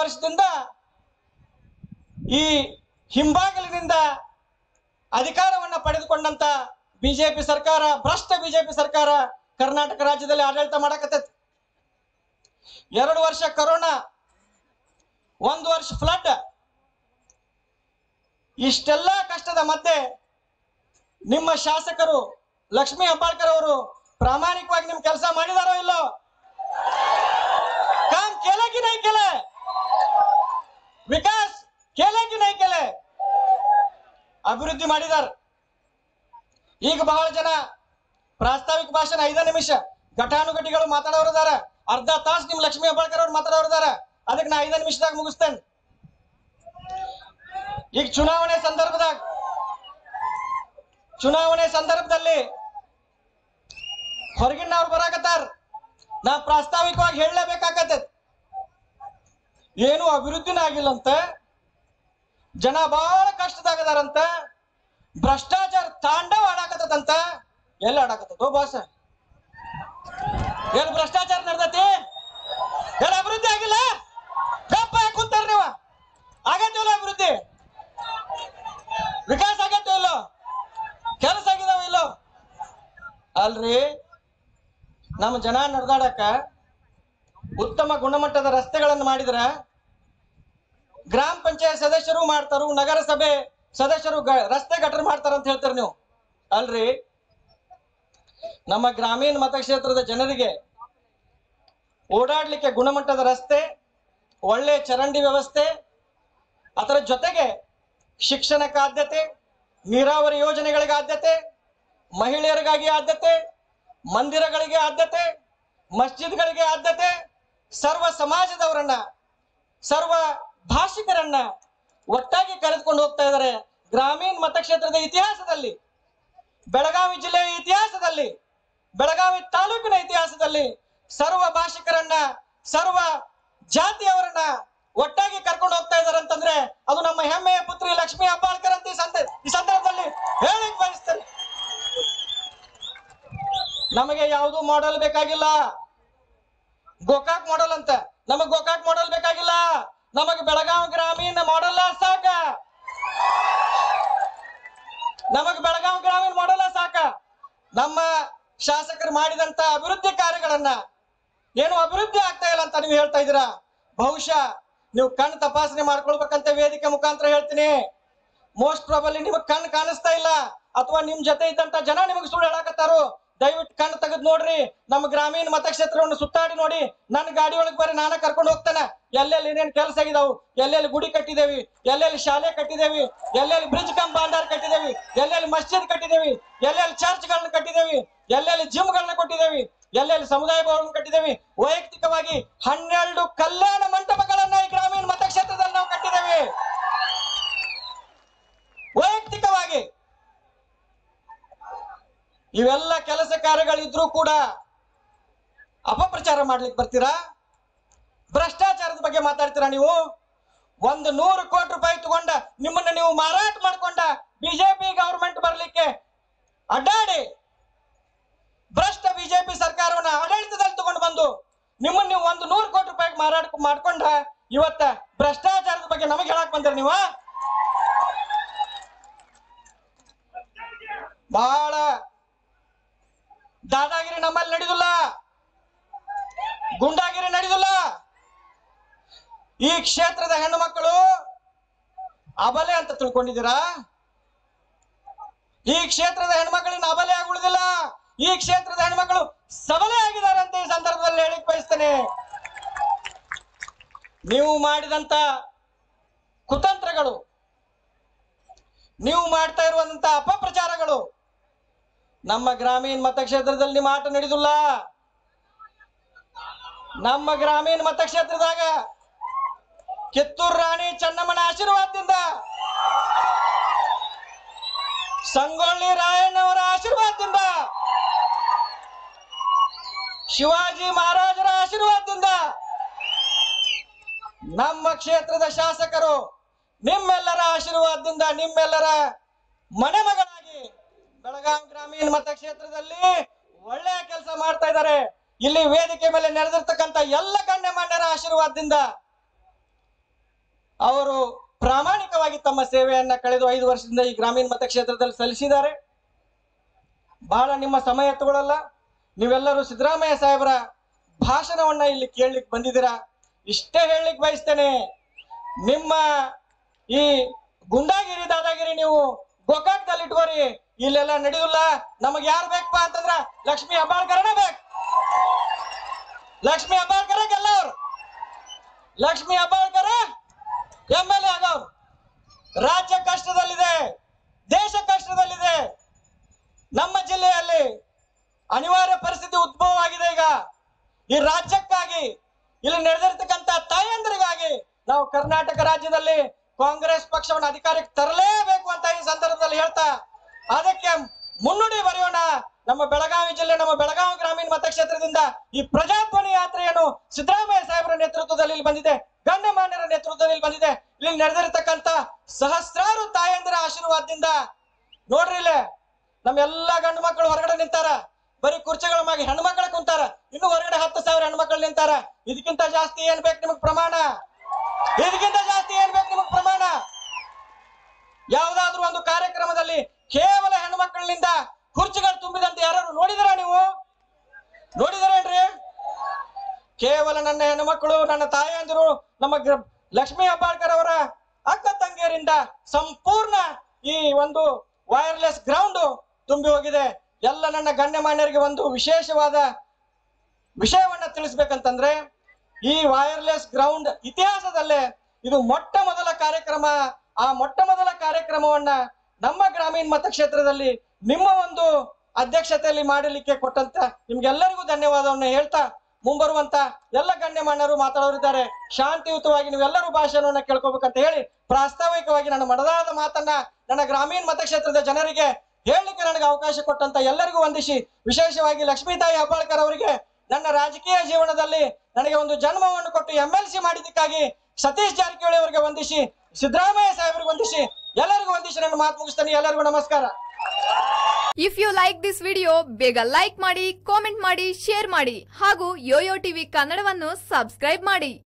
ವರ್ಷದಿಂದ ಈ ಹಿಂಬಾಗಿಲಿನಿಂದ ಅಧಿಕಾರವನ್ನ ಪಡೆದುಕೊಂಡಂತ ಬಿಜೆಪಿ ಸರ್ಕಾರ ಭ್ರಷ್ಟ ಬಿಜೆಪಿ ಸರ್ಕಾರ ಕರ್ನಾಟಕ ರಾಜ್ಯದಲ್ಲಿ ಆಡಳಿತ ಮಾಡಕತ್ತೈತಿ ಎರಡು ವರ್ಷ ಕರೋನಾ ಒಂದು ವರ್ಷ ಫ್ಲಡ್ ಇಷ್ಟೆಲ್ಲ ಕಷ್ಟದ ಮಧ್ಯೆ ನಿಮ್ಮ ಶಾಸಕರು ಲಕ್ಷ್ಮೀ ಹೆಬ್ಬಾಳ್ಕರ್ ಅವರು ಪ್ರಾಮಾಣಿಕವಾಗಿ ನಿಮ್ ಕೆಲಸ ಮಾಡಿದಾರೋ ಇಲ್ಲೋ ಕಾಮ್ ಕೇಲೆ ಕಿ ನೈ ಕೇಲೆ ವಿಕಾಸ್ ಕೇಲೆ ಕಿ ನೈ ಕೇಲೆ ಅಭಿವೃದ್ಧಿ ಮಾಡಿದಾರ ಈಗ ಬಹಳ ಜನ ಪ್ರಾಸ್ತಾವಿಕ ಭಾಷಣ ಐದ ನಿಮಿಷ ಘಟಾನುಘಟಿಗಳು ಮಾತಾಡೋರಿದಾರ ಅರ್ಧ ತಾಸು ನಿಮ್ ಲಕ್ಷ್ಮೀ ಹೆಬ್ಬಾಳ್ಕರ್ ಅವ್ರು ಮಾತಾಡೋರಿದಾರ ಅದಕ್ಕೆ ನಾ ಐದ ನಿಮಿಷದಾಗ ಮುಗಿಸ್ತೇನೆ ಈಗ ಚುನಾವಣೆ ಸಂದರ್ಭದಾಗ ಚುನಾವಣೆ ಸಂದರ್ಭದಲ್ಲಿ ಹೊರಗಿನವ್ರು ಬರಾಕತ್ತಾರ ನಾ ಪ್ರಾಸ್ತಾವಿಕವಾಗಿ ಹೇಳಲೇಬೇಕಾಗತ್ತೆ ಏನು ಅಭಿವೃದ್ಧಿನ ಆಗಿಲ್ಲಂತ ಜನ ಬಹಳ ಕಷ್ಟದಾಗದಾರಂತ ಭ್ರಷ್ಟಾಚಾರ ತಾಂಡವ ಆಡಾಕತ್ತದಂತ ಎಲ್ಲಿ ಆಡಾಕತ್ತದೋ ಬಾಸ ಏನ್ ಭ್ರಷ್ಟಾಚಾರ ನಡೆದತಿ ಏನ್ ಅಭಿವೃದ್ಧಿ ಆಗಿಲ್ಲ ಗಪ್ಪ ಯಾಕೆ ಕೂತಾರ ನೀವು ಆಗತ್ತಿಲ್ಲ ಅಭಿವೃದ್ಧಿ ವಿಕಾಸ ಆಗತ್ತೋ ಇಲ್ಲೋ ಕೆಲಸ ಆಗಿದಾವ ಇಲ್ಲೋ ಅಲ್ರಿ ನಮ್ಮ ಜನ ನಡೆದಾಡಕ ಉತ್ತಮ ಗುಣಮಟ್ಟದ ರಸ್ತೆಗಳನ್ನು ಮಾಡಿದ್ರ ಗ್ರಾಮ ಪಂಚಾಯತ್ ಸದಸ್ಯರು ಮಾಡ್ತಾರು ನಗರಸಭೆ ಸದಸ್ಯರು ಗ- ರಸ್ತೆ ಗಟರ್ ಮಾಡ್ತಾರ ಅಂತ ಹೇಳ್ತೀರಿ ನೀವು ಅಲ್ರಿ ನಮ್ಮ ಗ್ರಾಮೀಣ ಮತಕ್ಷೇತ್ರದ ಜನರಿಗೆ ಓಡಾಡ್ಲಿಕ್ಕೆ ಗುಣಮಟ್ಟದ ರಸ್ತೆ ಒಳ್ಳೆ ಚರಂಡಿ ವ್ಯವಸ್ಥೆ ಅದರ ಜೊತೆಗೆ ಶಿಕ್ಷಣಕ್ಕೆ ಆದ್ಯತೆ ನೀರಾವರಿ ಯೋಜನೆಗಳಿಗೆ ಆದ್ಯತೆ ಮಹಿಳೆಯರಿಗಾಗಿ ಆದ್ಯತೆ ಮಂದಿರಗಳಿಗೆ ಆದ್ಯತೆ ಮಸ್ಜಿದ್ಗಳಿಗೆ ಆದ್ಯತೆ ಸರ್ವ ಸಮಾಜದವರನ್ನ ಸರ್ವ ಭಾಷಿಕರನ್ನ ಒಟ್ಟಾಗಿ ಕರೆದುಕೊಂಡು ಹೋಗ್ತಾ ಇದ್ದಾರೆ ಗ್ರಾಮೀಣ ಮತಕ್ಷೇತ್ರದ ಇತಿಹಾಸದಲ್ಲಿ ಬೆಳಗಾವಿ ಜಿಲ್ಲೆಯ ಇತಿಹಾಸದಲ್ಲಿ ಬೆಳಗಾವಿ ತಾಲೂಕಿನ ಇತಿಹಾಸದಲ್ಲಿ ಸರ್ವ ಭಾಷಿಕರನ್ನ ಸರ್ವ ಜಾತಿಯವರನ್ನ ಒಟ್ಟಾಗಿ ಕರ್ಕೊಂಡು ಹೋಗ್ತಾ ಇದಾರೆ ಅಂತಂದ್ರೆ ಅದು ನಮ್ಮ ಹೆಮ್ಮೆಯ ಪುತ್ರಿ ಲಕ್ಷ್ಮೀ ಹೆಬ್ಬಾಳ್ಕರ್ ಅಂತ ಈ ಸಂದ ಈ ಸಂದರ್ಭದಲ್ಲಿ ಹೇಳಿಕ್ ಬಯಸ್ತೇನೆ ನಮಗೆ ಯಾವುದು ಮಾಡೆಲ್ ಬೇಕಾಗಿಲ್ಲ ಗೋಕಾಕ್ ಮಾಡೆಲ್ ಅಂತ ನಮಗ್ ಗೋಕಾಕ್ ಮಾಡೆಲ್ ಬೇಕಾಗಿಲ್ಲ ನಮಗ್ ಬೆಳಗಾವಿ ಗ್ರಾಮೀಣ ಮಾಡೆಲ್ ಸಾಕ ನಮಗ್ ಬೆಳಗಾವಿ ಗ್ರಾಮೀಣ ಮಾಡೆಲ್ ಸಾಕ ನಮ್ಮ ಶಾಸಕರು ಮಾಡಿದಂತ ಅಭಿವೃದ್ಧಿ ಕಾರ್ಯಗಳನ್ನ ಏನು ಅಭಿವೃದ್ಧಿ ಆಗ್ತಾ ಇಲ್ಲ ಅಂತ ನೀವು ಹೇಳ್ತಾ ಇದ್ದೀರಾ ಬಹುಶಃ ನೀವು ಕಣ್ಣು ತಪಾಸಣೆ ಮಾಡ್ಕೊಳ್ಬೇಕಂತ ವೇದಿಕೆ ಮುಖಾಂತರ ಹೇಳ್ತೀನಿ ಮೋಸ್ಟ್ ಪ್ರಾಬಲಿ ನಿಮಗ್ ಕಣ್ಣು ಕಾಣಿಸ್ತಾ ಇಲ್ಲ ಅಥವಾ ನಿಮ್ ಜೊತೆ ಇದ್ದಂತ ಜನ ನಿಮಗ್ ಸುಳ್ಳು ಹೇಳಕತ್ತಾರು ದಯವಿಟ್ಟು ಕಣ್ಣು ತೆಗೆದು ನೋಡ್ರಿ ನಮ್ಮ ಗ್ರಾಮೀಣ ಮತಕ್ಷೇತ್ರವನ್ನು ಸುತ್ತಾಡಿ ನೋಡಿ ನನ್ನ ಗಾಡಿ ಒಳಗೆ ಬರ್ರಿ ನಾನ ಕರ್ಕೊಂಡು ಹೋಗ್ತಾನೆ ಎಲ್ಲೆಲ್ಲಿ ಏನೇನ್ ಕೆಲಸ ಆಗಿದಾವು ಎಲ್ಲೆಲ್ಲಿ ಗುಡಿ ಕಟ್ಟಿದೇವಿ ಎಲ್ಲೆಲ್ಲಿ ಶಾಲೆ ಕಟ್ಟಿದೇವಿ ಎಲ್ಲೆಲ್ಲಿ ಬ್ರಿಡ್ಜ್ ಕಂ ಬಾಂಡಾರ್ ಕಟ್ಟಿದೇವಿ ಎಲ್ಲೆಲ್ಲಿ ಮಸ್ಜಿದ್ ಕಟ್ಟಿದೇವಿ ಎಲ್ಲೆಲ್ಲಿ ಚರ್ಚ್ಗಳನ್ನ ಕಟ್ಟಿದೇವಿ ಎಲ್ಲೆಲ್ಲಿ ಜಿಮ್ಗಳನ್ನ ಕೊಟ್ಟಿದ್ದೇವಿ ಎಲ್ಲೆಲ್ಲಿ ಸಮುದಾಯ ಭವನ ಕಟ್ಟಿದ್ದೇವೆ ವೈಯಕ್ತಿಕವಾಗಿ ಹನ್ನೆರಡು ಕಲ್ಯಾಣ ಮಂಟಪಗಳನ್ನ ಈ ಗ್ರಾಮೀಣ ಮತಕ್ಷೇತ್ರದಲ್ಲಿ ನಾವು ಕಟ್ಟಿದ್ದೇವೆ ವೈಯಕ್ತಿಕವಾಗಿ ಇವೆಲ್ಲ ಕೆಲಸ ಕಾರ್ಯಗಳಿದ್ರೂ ಕೂಡ ಅಪಪ್ರಚಾರ ಮಾಡ್ಲಿಕ್ಕೆ ಬರ್ತೀರಾ ಭ್ರಷ್ಟಾಚಾರದ ಬಗ್ಗೆ ಮಾತಾಡ್ತೀರಾ ನೀವು ಒಂದು ನೂರು ಕೋಟಿ ರೂಪಾಯಿ ತಗೊಂಡ ನಿಮ್ಮನ್ನ ನೀವು ಮಾರಾಟ ಮಾಡ್ಕೊಂಡ ಬಿಜೆಪಿ ಗವರ್ಮೆಂಟ್ ಬರ್ಲಿಕ್ಕೆ ಅಡ್ಡಾಡಿ ಭ್ರಷ್ಟ ಬಿಜೆಪಿ ಸರ್ಕಾರವನ್ನ ಆಡಳಿತದಲ್ಲಿ ತಗೊಂಡು ಬಂದು ನಿಮ್ಮನ್ನ ನೀವು ಒಂದು ನೂರು ಕೋಟಿ ರೂಪಾಯಿ ಮಾರಾಟ ಮಾಡ್ಕೊಂಡ ಇವತ್ತ ಭ್ರಷ್ಟಾಚಾರದ ಬಗ್ಗೆ ನಮಗೆ ಹೇಳಕ್ ಬಂದಿರ ನೀವ ಬಹಳ ದಾದಾಗಿರಿ ನಮ್ಮಲ್ಲಿ ನಡೆದಿಲ್ಲ ಗುಂಡಾಗಿರಿ ನಡೆದಿಲ್ಲ ಈ ಕ್ಷೇತ್ರದ ಹೆಣ್ಣು ಮಕ್ಕಳು ಅಬಲೆ ಅಂತ ತಿಳ್ಕೊಂಡಿದ್ದೀರಾ ಈ ಕ್ಷೇತ್ರದ ಹೆಣ್ಮಕ್ಳಿನ ಅಬಲೆ ಆಗಿ ಉಳಿದಿಲ್ಲ ಈ ಕ್ಷೇತ್ರದ ಹೆಣ್ಮಕ್ಳು ಸಬಲೆ ಆಗಿದ್ದಾರೆ ಅಂತ ಈ ಸಂದರ್ಭದಲ್ಲಿ ಹೇಳಿಕ್ ಬಯಸ್ತೇನೆ ನೀವು ಮಾಡಿದಂತ ಕುತಂತ್ರಗಳು ನೀವು ಮಾಡ್ತಾ ಇರುವಂತ ಅಪಪ್ರಚಾರಗಳು ನಮ್ಮ ಗ್ರಾಮೀಣ ಮತಕ್ಷೇತ್ರದಲ್ಲಿ ನಿಮ್ಮ ಆಟ ನಡೆದಿಲ್ಲ ನಮ್ಮ ಗ್ರಾಮೀಣ ಮತಕ್ಷೇತ್ರದಾಗ ಕಿತ್ತೂರು ರಾಣಿ ಚೆನ್ನಮ್ಮನ ಆಶೀರ್ವಾದದಿಂದ ಸಂಗೊಳ್ಳಿ ರಾಯಣ್ಣವರ ಆಶೀರ್ವಾದದಿಂದ ಶಿವಾಜಿ ಮಹಾರಾಜರ ಆಶೀರ್ವಾದದಿಂದ ನಮ್ಮ ಕ್ಷೇತ್ರದ ಶಾಸಕರು ನಿಮ್ಮೆಲ್ಲರ ಆಶೀರ್ವಾದದಿಂದ ನಿಮ್ಮೆಲ್ಲರ ಮನೆ ಮಗಳಾಗಿ ಬೆಳಗಾವಿ ಗ್ರಾಮೀಣ ಮತಕ್ಷೇತ್ರದಲ್ಲಿ ಒಳ್ಳೆಯ ಕೆಲಸ ಮಾಡ್ತಾ ಇದ್ದಾರೆ ಇಲ್ಲಿ ವೇದಿಕೆ ಮೇಲೆ ನೆರೆದಿರ್ತಕ್ಕಂಥ ಎಲ್ಲ ಗಣ್ಯಮಾನ್ಯರ ಆಶೀರ್ವಾದದಿಂದ ಅವರು ಪ್ರಾಮಾಣಿಕವಾಗಿ ತಮ್ಮ ಸೇವೆಯನ್ನ ಕಳೆದ ಐದು ವರ್ಷದಿಂದ ಈ ಗ್ರಾಮೀಣ ಮತಕ್ಷೇತ್ರದಲ್ಲಿ ಸಲ್ಲಿಸಿದ್ದಾರೆ ಬಹಳ ನಿಮ್ಮ ಸಮಯ ತಗೊಳ್ಳಲ್ಲ ನೀವೆಲ್ಲರೂ ಸಿದ್ದರಾಮಯ್ಯ ಸಾಹೇಬರ ಭಾಷಣವನ್ನ ಇಲ್ಲಿ ಕೇಳಲಿಕ್ಕೆ ಬಂದಿದ್ದೀರಾ ಇಷ್ಟೇ ಹೇಳಲಿಕ್ಕೆ ಬಯಸ್ತೇನೆ ನಿಮ್ಮ ಈ ಗುಂಡಾಗಿರಿ ದಾದಾಗಿರಿ ನೀವು ಗೋಕಾಕ್ದಲ್ಲಿ ಇಟ್ಕೋರಿ ಇಲ್ಲೆಲ್ಲ ನಡೆಯುಲ್ಲ ನಮಗ್ ಯಾರು ಬೇಕಪ್ಪ ಅಂತಂದ್ರ ಲಕ್ಷ್ಮಿ ಹೆಬ್ಬಾಳ್ಕರನೇ ಬೇಕು ಲಕ್ಷ್ಮಿ ಹೆಬ್ಬಾಳ್ಕರ ಗೆಲ್ಲವ್ರು Lakshmi Hebbalkar M L A ಆಗವ್ರು ರಾಜ್ಯ ಕಷ್ಟದಲ್ಲಿದೆ ದೇಶ ಕಷ್ಟದಲ್ಲಿದೆ ನಮ್ಮ ಜಿಲ್ಲೆಯಲ್ಲಿ ಅನಿವಾರ್ಯ ಪರಿಸ್ಥಿತಿ ಉದ್ಭವ ಆಗಿದೆ ಈಗ ಈ ರಾಜ್ಯಕ್ಕಾಗಿ ಇಲ್ಲಿ ನಡೆದಿರ್ತಕ್ಕಂಥ ತಾಯಂದರಿಗಾಗಿ ನಾವು ಕರ್ನಾಟಕ ರಾಜ್ಯದಲ್ಲಿ ಕಾಂಗ್ರೆಸ್ ಪಕ್ಷವನ್ನು ಅಧಿಕಾರಕ್ಕೆ ತರಲೇಬೇಕು ಅಂತ ಈ ಸಂದರ್ಭದಲ್ಲಿ ಹೇಳ್ತಾ ಅದಕ್ಕೆ ಮುನ್ನುಡಿ ಬರೆಯೋಣ ನಮ್ಮ ಬೆಳಗಾವಿ ಜಿಲ್ಲೆ ನಮ್ಮ ಬೆಳಗಾವಿ ಗ್ರಾಮೀಣ ಮತಕ್ಷೇತ್ರದಿಂದ ಈ ಪ್ರಜಾಧ್ವನಿ ಯಾತ್ರೆಯನ್ನು ಸಿದ್ದರಾಮಯ್ಯ ಸಾಹೇಬರ ನೇತೃತ್ವದಲ್ಲಿ ಇಲ್ಲಿ ಬಂದಿದೆ ಗಣ್ಯಮಾನ್ಯರ ನೇತೃತ್ವದಲ್ಲಿ ಇಲ್ಲಿ ಬಂದಿದೆ ಇಲ್ಲಿ ನಡೆದಿರ್ತಕ್ಕಂಥ ಸಹಸ್ರಾರು ತಾಯಂದಿರ ಆಶೀರ್ವಾದದಿಂದ ನೋಡ್ರಿ ಇಲ್ಲೇ ನಮ್ಮ ಎಲ್ಲಾ ಗಂಡು ಮಕ್ಕಳು ಹೊರಗಡೆ ನಿಂತಾರ ಬರೀ ಕುರ್ಚಿಗಳ ಮ್ಯಾಗ ಹೆಣ್ಮಕ್ಳ ಕುಂತಾರ ಇನ್ನು ಹೊರಗಡೆ ಹತ್ತು ಸಾವಿರ ಹೆಣ್ಮಕ್ಳು ನಿಂತಾರ ಇದಕ್ಕಿಂತ ಜಾಸ್ತಿ ಏನ್ ಬೇಕು ನಿಮಗ್ ಪ್ರಮಾಣ ಇದಕ್ಕಿಂತ ಜಾಸ್ತಿ ಏನ್ ಬೇಕು ನಿಮಗ್ ಪ್ರಮಾಣ ಯಾವ್ದಾದ್ರು ಒಂದು ಕಾರ್ಯಕ್ರಮದಲ್ಲಿ ಕೇವಲ ಹೆಣ್ಮಕ್ಳಿನಿಂದ ಕುರ್ಚಿಗಳು ತುಂಬಿದಂತೆ ಯಾರು ನೋಡಿದಿರ ನೀವು ನೋಡಿದಿರೇನ್ರಿ ಕೇವಲ ನನ್ನ ಹೆಣ್ಣುಮಕ್ಕಳು ನನ್ನ ತಾಯಂದಿರು ನಮ್ಮ ಗ್ರ- ಲಕ್ಷ್ಮೀ ಹೆಬ್ಬಾಳ್ಕರ್ ಅವರ ಅಕ್ಕ ತಂಗಿಯರಿಂದ ಸಂಪೂರ್ಣ ಈ ಒಂದು ವೈರ್ಲೆಸ್ ಗ್ರೌಂಡ್ ತುಂಬಿ ಹೋಗಿದೆ ಎಲ್ಲ ನನ್ನ ಗಣ್ಯಮಾನ್ಯರಿಗೆ ಒಂದು ವಿಶೇಷವಾದ ವಿಷಯವನ್ನ ತಿಳಿಸ್ಬೇಕಂತಂದ್ರೆ ಈ ವೈರ್ಲೆಸ್ ಗ್ರೌಂಡ್ ಇತಿಹಾಸದಲ್ಲೇ ಇದು ಮೊಟ್ಟ ಮೊದಲ ಕಾರ್ಯಕ್ರಮ ಆ ಮೊಟ್ಟ ಮೊದಲ ಕಾರ್ಯಕ್ರಮವನ್ನ ನಮ್ಮ ಗ್ರಾಮೀಣ ಮತಕ್ಷೇತ್ರದಲ್ಲಿ ನಿಮ್ಮ ಒಂದು ಅಧ್ಯಕ್ಷತೆಯಲ್ಲಿ ಮಾಡಲಿಕ್ಕೆ ಕೊಟ್ಟಂತ ನಿಮ್ಗೆಲ್ಲರಿಗೂ ಧನ್ಯವಾದವನ್ನ ಹೇಳ್ತಾ ಮುಂಬರುವಂತ ಎಲ್ಲ ಗಣ್ಯಮಾನ್ಯರು ಮಾತಾಡೋರಿದ್ದಾರೆ ಶಾಂತಿಯುತವಾಗಿ ನೀವೆಲ್ಲರೂ ಭಾಷಣವನ್ನ ಕೇಳ್ಕೋಬೇಕಂತ ಹೇಳಿ ಪ್ರಾಸ್ತಾವಿಕವಾಗಿ ನನ್ನ ಮನದಾಳದ ಮಾತನ್ನ ನನ್ನ ಗ್ರಾಮೀಣ ಮತಕ್ಷೇತ್ರದ ಜನರಿಗೆ ಹೇಳಲಿಕ್ಕೆ ನನಗೆ ಅವಕಾಶ ಕೊಟ್ಟಂತ ಎಲ್ಲರಿಗೂ ವಂದಿಸಿ ವಿಶೇಷವಾಗಿ ಲಕ್ಷ್ಮೀತಾಯಿ ಹೆಬ್ಬಾಳ್ಕರ್ ಅವರಿಗೆ ನನ್ನ ರಾಜಕೀಯ ಜೀವನದಲ್ಲಿ ನನಗೆ ಒಂದು ಜನ್ಮವನ್ನು ಕೊಟ್ಟು ಎಂ ಎಲ್ ಸಿ ಮಾಡಿದ್ದಕ್ಕಾಗಿ ಸತೀಶ್ ಜಾರಕಿಹೊಳಿ ಅವರಿಗೆ ವಂದಿಸಿ ಸಿದ್ದರಾಮಯ್ಯ ಸಾಹೇಬರಿಗೆ ವಂದಿಸಿ ಎಲ್ಲರಿಗೂ ವಂದಿಸಿ ನನ್ನ ಮಾತು ಮುಗಿಸ್ತಾನೆ ಎಲ್ಲರಿಗೂ ನಮಸ್ಕಾರ if you like this video ಬೇಗ ಲೈಕ್ ಮಾಡಿ ಕಾಮೆಂಟ್ ಮಾಡಿ ಶೇರ್ ಮಾಡಿ ಹಾಗೂ ಯೋಯೋ ಟಿವಿ ಕನ್ನಡವನ್ನು ಸಬ್ಸ್ಕ್ರೈಬ್ ಮಾಡಿ